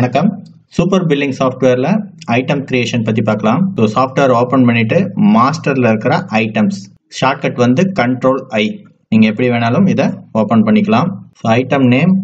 வணக்கம் super billing சாஃப்ட்வேரில் item creation பற்றி பார்க்கலாம் ஸோ சாஃப்ட்வேர் ஓப்பன் பண்ணிவிட்டு மாஸ்டரில் இருக்கிற ஐட்டம்ஸ் ஷார்ட்கட் வந்து கண்ட்ரோல் ஐ நீங்கள் எப்படி வேணாலும் இதை ஓப்பன் பண்ணிக்கலாம் so item name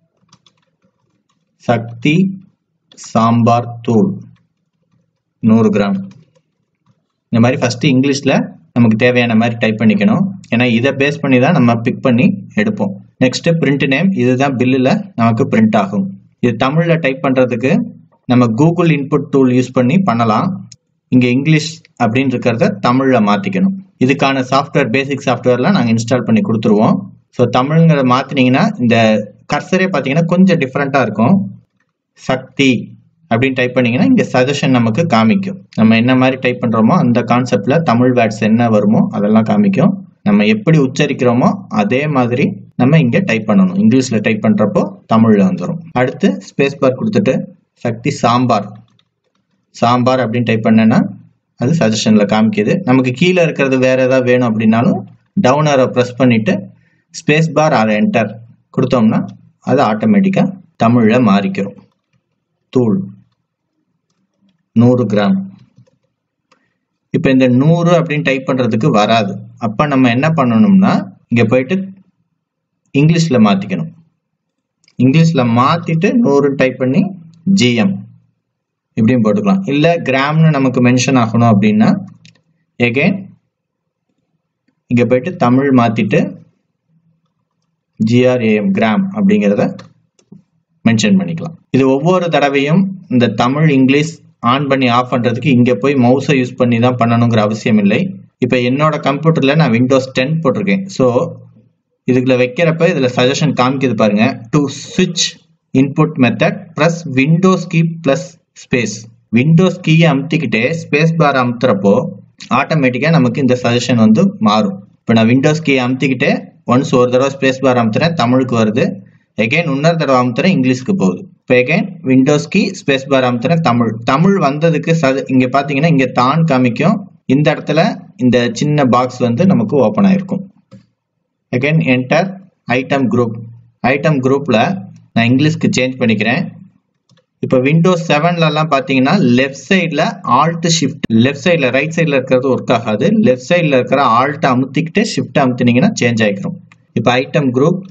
Sakthi sambar தூள் நூறு கிராம் இந்த மாதிரி ஃபஸ்ட்டு இங்கிலீஷில் நமக்கு தேவையான மாதிரி டைப் பண்ணிக்கணும் ஏன்னா இதை பேஸ் பண்ணி தான் நம்ம பிக் பண்ணி எடுப்போம் நெக்ஸ்ட்டு பிரிண்ட் நேம் இதுதான் பில்லில் நமக்கு பிரிண்ட் ஆகும் இது தமிழில் டைப் பண்ணுறதுக்கு நம்ம கூகுள் இன்புட் டூல் யூஸ் பண்ணி பண்ணலாம் இங்கே இங்கிலீஷ் அப்படின்னு இருக்கிறத தமிழில் மாற்றிக்கணும் இதுக்கான சாஃப்ட்வேர் பேசிக் சாஃப்ட்வேர்லாம் நாங்கள் இன்ஸ்டால் பண்ணி கொடுத்துருவோம் ஸோ தமிழ்ங்கிறத மாற்றினீங்கன்னா இந்த கர்சரே பார்த்தீங்கன்னா கொஞ்சம் டிஃப்ரெண்ட்டாக இருக்கும் சக்தி அப்படின்னு டைப் பண்ணீங்கன்னா இங்கே சஜஷன் நமக்கு காமிக்கும் நம்ம என்ன மாதிரி டைப் பண்ணுறோமோ அந்த கான்செப்டில் தமிழ் வேர்ட்ஸ் என்ன வருமோ அதெல்லாம் காமிக்கும் நம்ம எப்படி உச்சரிக்கிறோமோ அதே மாதிரி நம்ம இங்கே டைப் பண்ணணும் இங்கிலீஷில் டைப் பண்ணுறப்போ தமிழில் வந்துடும் அடுத்து ஸ்பேஸ் பார் கொடுத்துட்டு சக்தி சாம்பார் சாம்பார் அப்படின்னு டைப் பண்ணேன்னா அது சஜஷனில் காமிக்குது நமக்கு கீழே இருக்கிறது வேறு ஏதாவது வேணும் அப்படின்னாலும் டவுன் ஆரை ப்ரெஸ் பண்ணிவிட்டு ஸ்பேஸ் பார் ஆர் என்டர் கொடுத்தோம்னா அது ஆட்டோமேட்டிக்காக தமிழில் மாறிக்கிறோம் தூள் நூறு கிராம் இப்போ இந்த நூறு அப்படின்னு டைப் பண்ணுறதுக்கு வராது அப்போ நம்ம என்ன பண்ணணும்னா இங்கே போயிட்டு இங்கிலீஷில் மாற்றிக்கணும் இங்கிலீஷில் மாற்றிட்டு நூறு டைப் பண்ணி ஜிஎம் இப்படியும் போட்டுக்கலாம் இல்லை கிராம்னு நமக்கு மென்ஷன் ஆகணும் அப்படின்னா எகெயின் இங்கே போயிட்டு தமிழ் மாற்றிட்டு ஜிஆர்ஏஎம் கிராம் அப்படிங்கிறத மென்ஷன் பண்ணிக்கலாம் இது ஒவ்வொரு தடவையும் இந்த தமிழ் இங்கிலீஷ் ஆன் பண்ணி ஆஃப் பண்ணுறதுக்கு இங்கே போய் மவுஸை யூஸ் பண்ணி தான் பண்ணணுங்கிற அவசியம் இல்லை இப்போ என்னோட கம்ப்யூட்டரில் நான் விண்டோஸ் டென் போட்டிருக்கேன் ஸோ இதுக்குள்ள வைக்கிறப்ப இதில் சஜஷன் காமிக்குது பாருங்க டு சுவிட்ச் input method plus Windows key plus space Windows கீயை அமுத்திக்கிட்டே ஸ்பேஸ் பார் அமுத்துறப்போ ஆட்டோமேட்டிக்காக நமக்கு இந்த சஜஷன் வந்து மாறும் இப்போ நான் விண்டோஸ் கீயை அமுத்திக்கிட்டே ஒன்ஸ் ஒரு தடவை ஸ்பேஸ் பார் அமுத்துறேன் தமிழுக்கு வருது எகைன் இன்னொரு தடவை அமுத்துறேன் இங்கிலீஷ்க்கு போகுது இப்போ again Windows key space bar அமுத்துறேன் தமிழ் தமிழ் வந்ததுக்கு ச இங்கே பார்த்தீங்கன்னா இங்கே தான் காமிக்கும் இந்த இடத்துல இந்த சின்ன பாக்ஸ் வந்து நமக்கு ஓப்பன் ஆயிருக்கும் again enter item group item குரூப்பில் நான் இங்கிலீஷ்க்கு சேஞ்ச் பண்ணிக்கிறேன் இப்போ விண்டோஸ் செவன்லலாம் பார்த்தீங்கன்னா லெஃப்ட் சைடில் ஆல்ட் ஷிஃப்ட் லெஃப்ட் சைடில் ரைட் சைடில் இருக்கிறது ஒர்க் ஆகாது லெஃப்ட் சைடில் இருக்கிற ஆல்ட்டை அமுத்திக்கிட்டு ஷிஃப்ட் அமுத்தினீங்கன்னா சேஞ்ச் ஆகிக்கிறோம் இப்போ ஐட்டம் குரூப்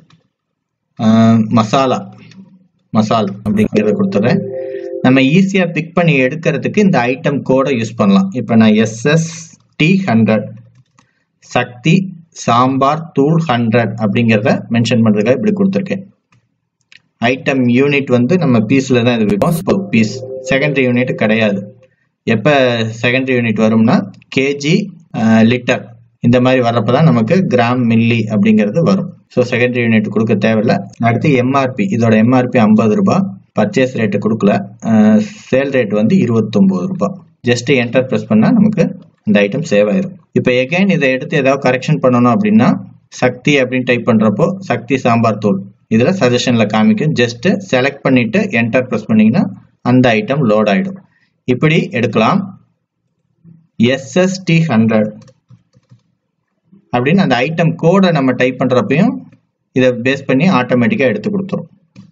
மசாலா மசால் அப்படிங்கிறத கொடுத்துட்றேன் நம்ம ஈஸியாக பிக் பண்ணி எடுக்கிறதுக்கு இந்த ஐட்டம் கோடை யூஸ் பண்ணலாம் இப்போ நான் எஸ்எஸ்டி ஹண்ட்ரட் சக்தி சாம்பார் தூள் ஹண்ட்ரட் அப்படிங்கிறத மென்ஷன் பண்ணுறதுக்காக இப்படி கொடுத்துருக்கேன் ஐட்டம் யூனிட் வந்து நம்ம பீஸில் தான் இது விற்போம் பீஸ் செகண்டரி யூனிட் கிடையாது எப்போ செகண்டரி யூனிட் வரும்னா கேஜி லிட்டர் இந்த மாதிரி வர்றப்ப தான் நமக்கு கிராம் மில்லி அப்படிங்கிறது வரும் ஸோ செகண்டரி யூனிட் கொடுக்க தேவையில்ல அடுத்து எம்ஆர்பி இதோட எம்ஆர்பி ஐம்பது ரூபாய் பர்ச்சேஸ் ரேட்டு கொடுக்கல சேல் ரேட் வந்து இருபத்தொம்போது ரூபாய் ஜஸ்ட் என்டர் ப்ரெஸ் பண்ணால் நமக்கு இந்த ஐட்டம் சேவ் ஆயிரும் இப்போ எகைன் இதை எடுத்து ஏதாவது கரெக்ஷன் பண்ணணும் அப்படின்னா சக்தி அப்படின்னு டைப் பண்ணுறப்போ சக்தி சாம்பார் தூள் இதில் சஜஷனில் காமிக்கும் ஜஸ்ட்டு செலக்ட் பண்ணிவிட்டு என்டர் ப்ரெஸ் பண்ணிங்கன்னா அந்த ஐட்டம் லோட் ஆகிடும் இப்படி எடுக்கலாம் எஸ்எஸ்டி ஹண்ட்ரட் அப்படின்னு அந்த ஐட்டம் கோடை நம்ம டைப் பண்ணுறப்பையும் இதை பேஸ் பண்ணி ஆட்டோமேட்டிக்காக எடுத்து கொடுத்துரும்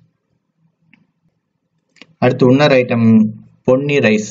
அடுத்து இன்னொரு item Ponni rice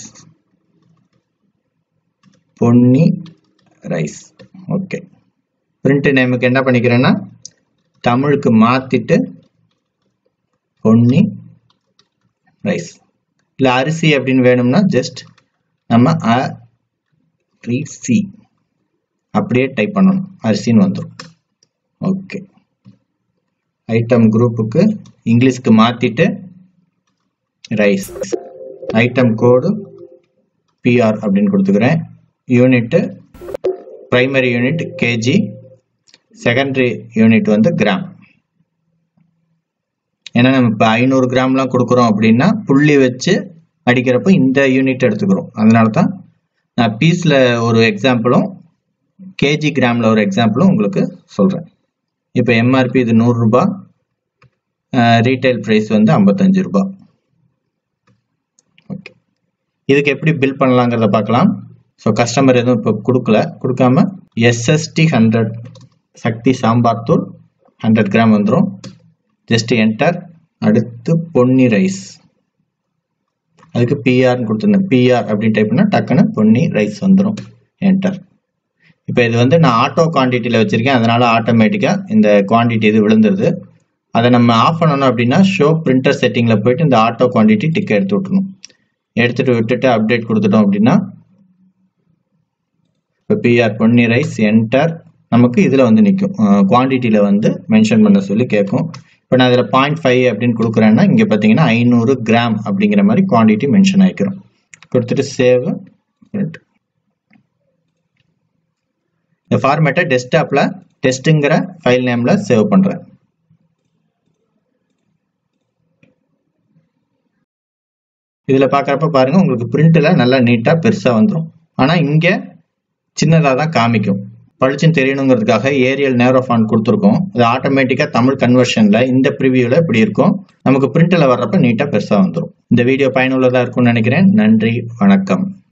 Ponni rice okay print நேமுக்கு என்ன பண்ணிக்கிறேன்னா தமிழுக்கு மாற்றிட்டு பொன்னி ரைஸ் இல்லை அரிசி அப்படின்னு வேணும்னா ஜஸ்ட் நம்ம அரிசி அப்படியே டைப் பண்ணணும் அரிசின்னு வந்துடும் ஓகே ஐட்டம் குரூப்புக்கு இங்கிலீஷ்க்கு மாற்றிட்டு ரைஸ் ஐட்டம் கோடு பிஆர் அப்படின்னு கொடுத்துக்கிறேன் unit primary unit KG secondary unit வந்து கிராம் ஏன்னா நம்ம இப்போ ஐநூறு கிராம்லாம் கொடுக்குறோம் அப்படின்னா புள்ளி வச்சு அடிக்கிறப்போ இந்த யூனிட் எடுத்துக்கிறோம் அதனால தான் நான் பீஸில் ஒரு எக்ஸாம்பிளும் கேஜி கிராமில் ஒரு எக்ஸாம்பிளும் உங்களுக்கு சொல்கிறேன் இப்போ எம்ஆர்பி இது நூறுரூபா ரீட்டைல் ப்ரைஸ் வந்து ஐம்பத்தஞ்சு ரூபா ஓகே இதுக்கு எப்படி பில் பண்ணலாங்கிறத பார்க்கலாம் ஸோ கஸ்டமர் எதுவும் இப்போ கொடுக்கல கொடுக்காம எஸ்எஸ்டி ஹண்ட்ரட் சக்தி சாம்பார் தூள் ஹண்ட்ரட் கிராம் வந்துடும் ஜஸ்ட் என்டர் அடுத்து பொன்னி ரைஸ் அதுக்கு பிஆர்னு கொடுத்துருந்தேன் பிஆர் அப்படின்னு டைப் பண்ணால் டக்குன்னு பொன்னி ரைஸ் வந்துடும் என்டர் இப்போ இது வந்து நான் ஆட்டோ குவான்டிட்டியில் வச்சுருக்கேன் அதனால ஆட்டோமேட்டிக்காக இந்த குவான்டிட்டி இது விழுந்துருது அதை நம்ம ஆஃப் பண்ணணும் அப்படின்னா ஷோ பிரிண்டர் செட்டிங்கில் போயிட்டு இந்த ஆட்டோ குவான்டிட்டி டிக் எடுத்து விட்டுணும் எடுத்துட்டு விட்டுட்டு அப்டேட் கொடுத்துட்டோம் அப்படின்னா இப்போ பிஆர் பொன்னி ரைஸ் என்டர் நமக்கு இதில் வந்து நிற்கும் குவான்டிட்டியில் வந்து மென்ஷன் பண்ண சொல்லி கேட்கும் இப்போ நான் இதில் பாயிண்ட் ஃபைவ் அப்படின்னு கொடுக்குறேன்னா இங்கே பார்த்தீங்கன்னா ஐநூறு கிராம் அப்படிங்கிற மாதிரி குவான்டிட்டி மென்ஷன் ஆகிக்கிறோம் கொடுத்துட்டு சேவ் பிரிண்ட் இந்த ஃபார்மேட்டை டெஸ்க்டாப்பில் டெஸ்ட்டுங்கிற ஃபைல் நேமில் சேவ் பண்ணுறேன் இதில் பார்க்குறப்ப பாருங்கள் உங்களுக்கு பிரிண்ட்டில் நல்லா நீட்டாக பெருசாக வந்துடும் ஆனால் இங்கே சின்னதாக தான் காமிக்கும் பளிச்சுன்னு தெரியணுங்கிறதுக்காக ஏரியல் நேரோ ஃபாண்ட் கொடுத்துருக்கோம் இது ஆட்டோமேட்டிக்காக தமிழ் கன்வர்ஷனில் இந்த ப்ரிவியூவில் இப்படி இருக்கும் நமக்கு பிரிண்டில் வர்றப்ப நீட்டாக பெருசாக வந்துடும் இந்த வீடியோ பயனுள்ளதாக இருக்கும்னு நினைக்கிறேன் நன்றி வணக்கம்